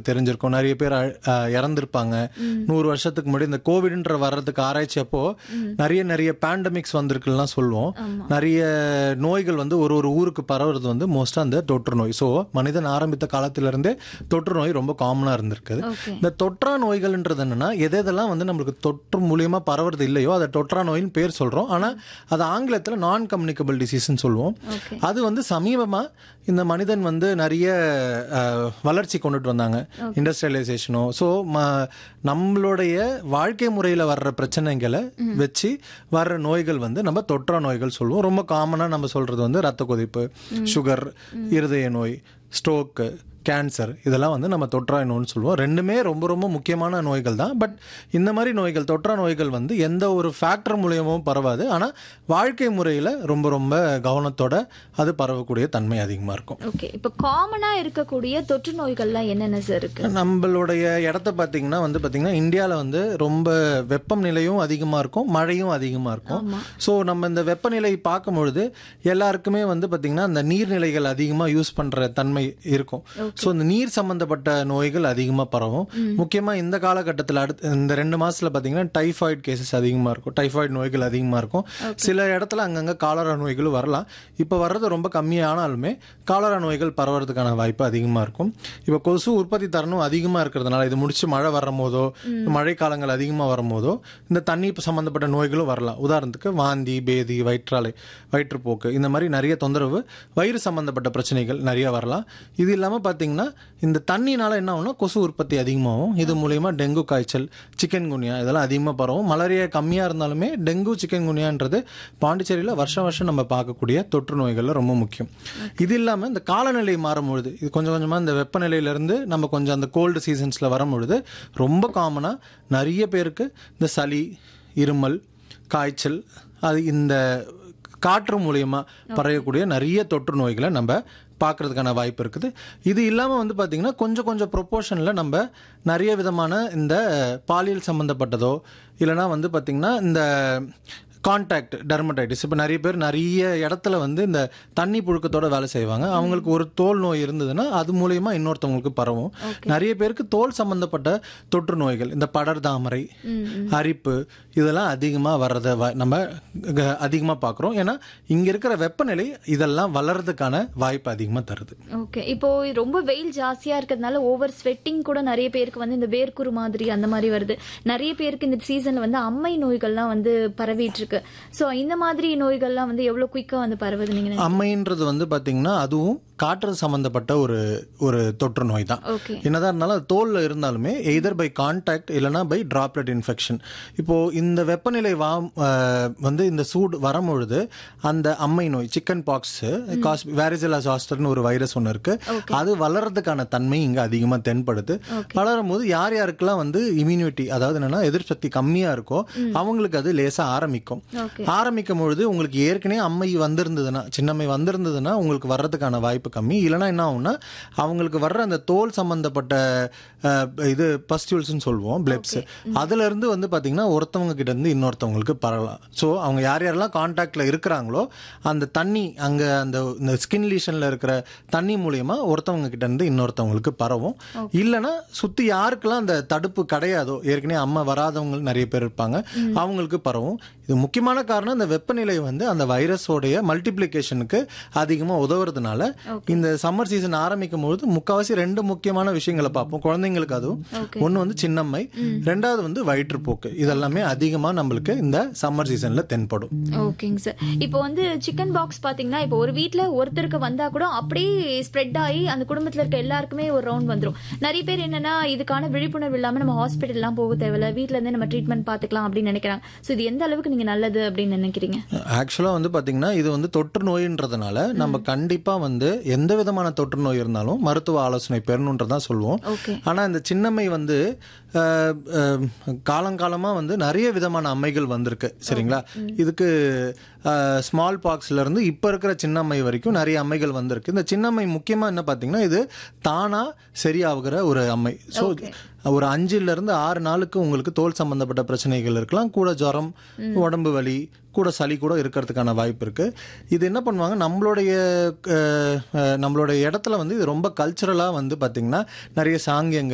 தெரிஞ்சிருக்கும் நிறைய பேர் அழ்- அஹ், இறந்திருப்பாங்க நூறு வருஷத்துக்கு முன்னாடி இந்த கோவிட்ன்ற வர்றதுக்கு ஆராய்ச்சி அப்போ நிறைய நிறைய பேண்டமிக்ஸ் வந்திருக்குலாம் சொல்லுவோம் நிறைய நோய்கள் வந்து ஒரு ஒரு ஊருக்கு பரவுறது வந்து மோஸ்டா அந்த தொற்று நோய் ஸோ மனிதன் ஆரம்பித்த காலத்துல இருந்தே தொற்று நோய் ரொம்ப காமனா இருந்திருக்குது ஓகே இந்த தொற்றா நோய்கள்ன்றது என்னன்னா எது எதெல்லாம் வந்து நம்மளுக்கு தொற்று மூலியமா பரவுறது இல்லையோ அதை தொற்றா நோயின்னு பேர் சொல்றோம் ஆனா அது ஆங்கிலத்துல நான் கம்யூனிகபிள் டிசீஸ்னு சொல்லுவோம் ஓகே அது வந்து சமீபமா இந்த மனிதன் வந்து நிறைய அஹ், வளர்ச்சி கொண்டுட்டு வந்தாங்க இண்டஸ்ட்ரியலைசேஷனோ ஸோ நம்மளுடைய வாழ்க்கை முறையில் வர்ற பிரச்சனைகளை வச்சு வர்ற நோய்கள் வந்து நம்ம தொற்றா நோய்கள் சொல்லுவோம் ரொம்ப காமனாக நம்ம சொல்றது வந்து ரத்த கொதிப்பு சுகர் இருதய நோய் ஸ்ட்ரோக்கு கேன்சர் இதெல்லாம் வந்து நம்ம தொற்றா நோய்னு சொல்லுவோம் ரெண்டுமே ரொம்ப ரொம்ப முக்கியமான நோய்கள் தான் பட் இந்த மாதிரி நோய்கள் தொற்றா நோய்கள் வந்து எந்த ஒரு ஃபேக்டர் மூலியமும் பரவாது ஆனால் வாழ்க்கை முறையில் ரொம்ப ரொம்ப கவனத்தோட அது பரவக்கூடிய தன்மை அதிகமாக இருக்கும் ஓகே இப்போ காமனா இருக்கக்கூடிய தொற்று நோய்கள்லாம் என்னென்ன சார் இருக்கு நம்மளுடைய இடத்த பார்த்தீங்கன்னா வந்து பார்த்தீங்கன்னா இந்தியாவில் வந்து ரொம்ப வெப்பம் நிலையும் அதிகமாக இருக்கும் மழையும் அதிகமாக இருக்கும் ஆமா ஸோ நம்ம இந்த வெப்பநிலை பார்க்கும் பொழுது எல்லாருக்குமே வந்து பார்த்தீங்கன்னா அந்த நீர்நிலைகள் அதிகமாக யூஸ் பண்ணுற தன்மை இருக்கும் ஸோ இந்த நீர் சம்பந்தப்பட்ட நோய்கள் அதிகமாக பரவும் முக்கியமாக இந்த காலகட்டத்தில் அடுத்து இந்த ரெண்டு மாசத்துல பார்த்தீங்கன்னா டைஃபாய்டு கேசஸ் அதிகமாக இருக்கும் டைஃபாய்டு நோய்கள் அதிகமாக இருக்கும் சில இடத்துல அங்கங்கே காலரா நோய்களும் வரலாம் இப்போ வர்றது ரொம்ப கம்மியானாலுமே காலரா நோய்கள் பரவறதுக்கான வாய்ப்பு அதிகமாக இருக்கும் இப்போ கொசு உற்பத்தி தரணும் அதிகமாக இருக்கிறதுனால இது முடிச்சு மழை வரும் போதோ மழை காலங்கள் அதிகமாக வரும்போதோ இந்த தண்ணி சம்பந்தப்பட்ட நோய்களும் வரலாம் உதாரணத்துக்கு வாந்தி பேதி வயிற்றாலை வயிற்றுப்போக்கு இந்த மாதிரி நிறைய தொந்தரவு வயிறு சம்பந்தப்பட்ட பிரச்சனைகள் நிறைய வரலாம் இது இல்லாமல் பார்த்தீங்கன்னா இந்த தண்ணினால என்ன ஆகும்னா கொசு உற்பத்தி அதிகமாகும் இது மூலயமா டெங்கு காய்ச்சல் சிக்கன் குனியா இதெல்லாம் அதிகமாக பரவும் மலேரியா கம்மியாக இருந்தாலுமே டெங்கு சிக்கன் குனியான்றது பாண்டிச்சேரியில் வருஷம் வருஷம் நம்ம பார்க்கக்கூடிய தொற்று நோய்களில் ரொம்ப முக்கியம் இது இல்லாமல் இந்த காலநிலை மாறும்பொழுது இது கொஞ்சம் கொஞ்சமாக இந்த வெப்பநிலையிலேருந்து நம்ம கொஞ்சம் அந்த கோல்டு சீசன்ஸில் வரும்பொழுது ரொம்ப காமனாக நிறைய பேருக்கு இந்த சளி இருமல் காய்ச்சல் அது இந்த காற்று மூலியமா பரவக்கூடிய நிறைய தொற்று நோய்களை நம்ம பார்க்கறதுக்கான வாய்ப்பு இருக்குது இது இல்லாமல் வந்து பார்த்திங்கன்னா கொஞ்சம் கொஞ்சம் ப்ரொப்போர்ஷனில் நம்ம நிறைய விதமான இந்த பாலியல் சம்மந்தப்பட்டதோ இல்லைனா வந்து பார்த்திங்கன்னா இந்த கான்டாக்ட் டெர்மடைட்டிஸ் இப்போ நிறைய பேர் நிறைய இடத்துல வந்து இந்த தண்ணி புழுக்கத்தோட வேலை செய்வாங்க அவங்களுக்கு ஒரு தோல் நோய் இருந்ததுன்னா அது மூலயமா இன்னொருத்தவங்களுக்கு பரவும் நிறைய பேருக்கு தோல் சம்பந்தப்பட்ட தொற்று நோய்கள் இந்த படர்தாமரை அரிப்பு இதெல்லாம் அதிகமாக வர்றதை வ- நம்ம அதிகமாக பார்க்குறோம் ஏன்னா இங்கே இருக்கிற வெப்பநிலை இதெல்லாம் வளர்றதுக்கான வாய்ப்பு அதிகமாக தருது ஓகே இப்போ ரொம்ப வெயில் ஜாஸ்தியா இருக்கிறதுனால ஓவர் ஸ்வெட்டிங் கூட நிறைய பேருக்கு வந்து இந்த வேர்க்குரு மாதிரி அந்த மாதிரி வருது நிறைய பேருக்கு இந்த சீசன்ல வந்து அம்மை நோய்கள்லாம் வந்து பரவிட்டு இருக்கு சோ இந்த மாதிரி நோய்கள்லாம் வந்து எவ்வளவு குயிக்கா வந்து பரவுது நீங்க நினைக்கிறீங்க? அம்மைன்றது வந்து பார்த்தீங்கன்னா அதுவும் காற்று சம்பந்தப்பட்ட ஒரு ஒரு தொற்று நோய் தான் ஓகே என்னதான் இருந்தாலும் அது தோல்ல இருந்தாலுமே எய்தர் பை கான்டாக்ட் இல்லைனா பை டிராப்லெட் இன்ஃபெக்ஷன் இப்போ இந்த வெப்பநிலை வா அஹ், வந்து இந்த சூடு வரும்பொழுது அந்த அம்மை நோய் சிக்கன் பாக்ஸ் வேரிசலா ஜாஸ்டர்னு ஒரு வைரஸ் ஒன்று இருக்கு அது வளர்றதுக்கான தன்மை இங்க அதிகமா தென்படுது வளரும் போது யார் யாருக்கெல்லாம் வந்து இம்யூனிட்டி அதாவது என்னன்னா எதிர்ப்பு சக்தி கம்மியா இருக்கோ அவங்களுக்கு அது லேசா ஆரம்பிக்கும் ஓகே ஆரம்பிக்கும் பொழுது உங்களுக்கு ஏற்கனவே அம்மை வந்திருந்ததுன்னா சின்னம்மை வந்திருந்ததுன்னா உங்களுக்கு வர்றதுக்கான வாய்ப்பு கம்மி இல்லைன்னா என்ன ஆகும்னா அவங்களுக்கு வர்ற அந்த தோல் சம்பந்தப்பட்ட அஹ், இது பஸ்டியூல்ஸ்னு சொல்லுவோம் பிளெப்ஸ் அதுல இருந்து வந்து பாத்தீங்கன்னா ஒருத்தவங்க கிட்ட இருந்து இன்னொருத்தவங்களுக்கு பரவலாம் ஸோ அவங்க யார் யாரெல்லாம் கான்டாக்ட்ல இருக்கிறாங்களோ அந்த தண்ணி அங்க அந்த இந்த ஸ்கின் லீஷன்ல இருக்கிற தண்ணி மூலியமா ஒருத்தவங்க கிட்ட இருந்து இன்னொருத்தவங்களுக்கு பரவும் இல்லைன்னா சுத்தி யாருக்கெல்லாம் அந்த தடுப்பு கிடையாதோ ஏற்கனவே அம்மா வராதவங்க நிறைய பேர் இருப்பாங்க அவங்களுக்கு பரவும் இது முக்கியமான காரணம் இந்த வெப்பநிலை வந்து அந்த வைரஸோடைய மல்டிப்ளிகேஷனுக்கு அதிகமாக உதவுறதுனால இந்த சம்மர் சீசன் ஆரம்பிக்கும் பொழுது முக்கால்வாசி ரெண்டு முக்கியமான விஷயங்களை பார்ப்போம் குழந்தைங்களுக்கு அதுவும் ஒன்று வந்து சின்னம்மை ரெண்டாவது வந்து வயிற்றுப்போக்கு இதெல்லாமே அதிகமாக நம்மளுக்கு இந்த சம்மர் சீசன்ல தென்படும் ஓகேங்க சார் இப்போ வந்து சிக்கன் பாக்ஸ் பாத்தீங்கன்னா இப்போ ஒரு வீட்ல ஒருத்தருக்கு வந்தா கூட அப்படியே ஸ்ப்ரெட் ஆகி அந்த குடும்பத்துல இருக்க எல்லாருக்குமே ஒரு ரவுண்ட் வந்துரும் நிறைய பேர் என்னன்னா இதுக்கான விழிப்புணர்வு இல்லாம நம்ம ஹாஸ்பிட்டல் எல்லாம் போக தேவையில்ல வீட்ல இருந்தே நம்ம ட்ரீட்மெண்ட் பாத்துக்கலாம் அப்படின்னு நினைக்கிறாங்க சோ இது எந்த அளவுக்கு நீங்க நல்லது அப்படின்னு நினைக்கிறீங்க ஆக்சுவலாக வந்து பார்த்தீங்கன்னா இது வந்து தொற்று நோயின்றதுனால நம்ம கண்டிப்பாக வந்து எந்த விதமான தொற்று நோய் இருந்தாலும் மருத்துவ ஆலோசனை பெறணுன்றதான் சொல்லுவோம் ஓகே ஆனால் இந்த சின்னம்மை வந்து அஹ், அஹ், காலங்காலமாக வந்து நிறைய விதமான அம்மைகள் வந்திருக்கு சரிங்களா இதுக்கு ஸ்மால் பாக்ஸ்ல இருந்து இப்போ இருக்கிற சின்னம்மை வரைக்கும் நிறைய அம்மைகள் வந்திருக்கு இந்த சின்னம்மை முக்கியமாக என்ன பார்த்தீங்கன்னா இது தானாக சரியாகுற ஒரு அம்மை ஸோ ஒரு அஞ்சுல இருந்து ஆறு நாளுக்கு உங்களுக்கு தோல் சம்பந்தப்பட்ட பிரச்சனைகள் இருக்கலாம் கூட ஜுரம் உடம்பு வலி கூட சளி கூட இருக்கிறதுக்கான வாய்ப்பு இருக்கு இது என்ன பண்ணுவாங்க நம்மளுடைய அஹ், அஹ், நம்மளுடைய இடத்துல வந்து இது ரொம்ப கல்ச்சுரலாக வந்து பார்த்தீங்கன்னா நிறைய சாங்கியங்கள்